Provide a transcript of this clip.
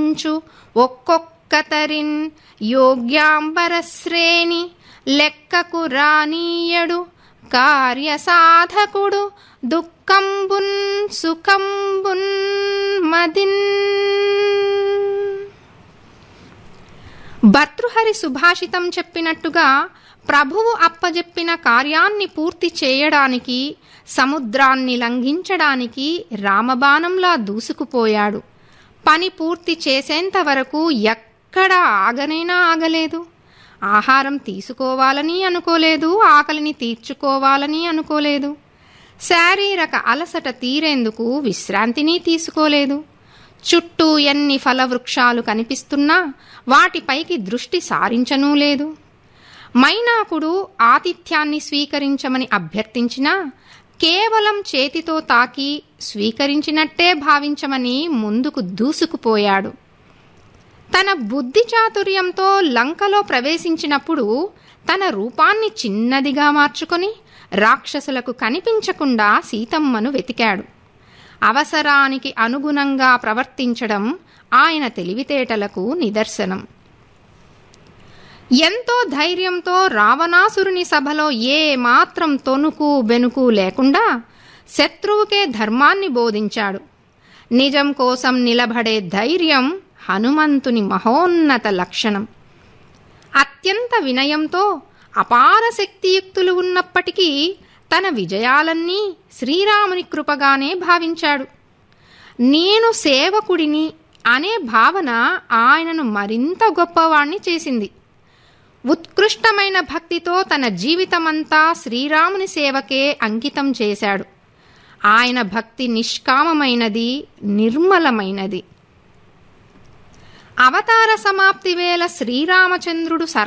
ధరించు ఒక్కొక్కతరిన్ యోగ్యాంబరశ్రేణి లెక్కకు రానీయడు కార్యసాధకుడు దుఃఖంబున్ సుఖంబున్ మదిన్ భర్తృహరి సుభాషితం చెప్పినట్టుగా ప్రభువు అప్పజెప్పిన కార్యాన్ని పూర్తి చేయడానికి సముద్రాన్ని లంఘించడానికి రామబాణంలా దూసుకుపోయాడు పని పూర్తి చేసేంత వరకు ఎక్కడా ఆగనైనా ఆగలేదు ఆహారం తీసుకోవాలని అనుకోలేదు ఆకలిని తీర్చుకోవాలని అనుకోలేదు శారీరక అలసట తీరేందుకు విశ్రాంతిని తీసుకోలేదు చుట్టూ ఎన్ని ఫలవృక్షాలు కనిపిస్తున్నా వాటిపైకి దృష్టి సారించనూ లేదు మైనాకుడు ఆతిథ్యాన్ని స్వీకరించమని అభ్యర్థించినా కేవలం చేతితో తాకి స్వీకరించినట్టే భావించమని ముందుకు దూసుకుపోయాడు తన బుద్ధి చాతుర్యంతో లంకలో ప్రవేశించినప్పుడు తన రూపాన్ని చిన్నదిగా మార్చుకొని రాక్షసులకు కనిపించకుండా సీతమ్మను వెతికాడు అవసరానికి అనుగుణంగా ప్రవర్తించడం ఆయన తెలివితేటలకు నిదర్శనం ఎంతో ధైర్యంతో రావణాసురుని సభలో ఏ మాత్రం తొనుకు బెనుకు లేకుండా శత్రువుకే ధర్మాన్ని బోధించాడు నిజం కోసం నిలబడే ధైర్యం హనుమంతుని మహోన్నత లక్షణం అత్యంత వినయంతో అపార శక్తియుక్తులు ఉన్నప్పటికీ తన విజయాలన్నీ శ్రీరాముని కృపగానే భావించాడు నేను సేవకుడిని అనే భావన ఆయనను మరింత గొప్పవాణ్ణి చేసింది ఉత్కృష్టమైన భక్తితో తన జీవితమంతా శ్రీరాముని సేవకే అంకితం చేశాడు ఆయన భక్తి నిష్కామమైనది నిర్మలమైనది అవతార సమాప్తి వేళ శ్రీరామచంద్రుడు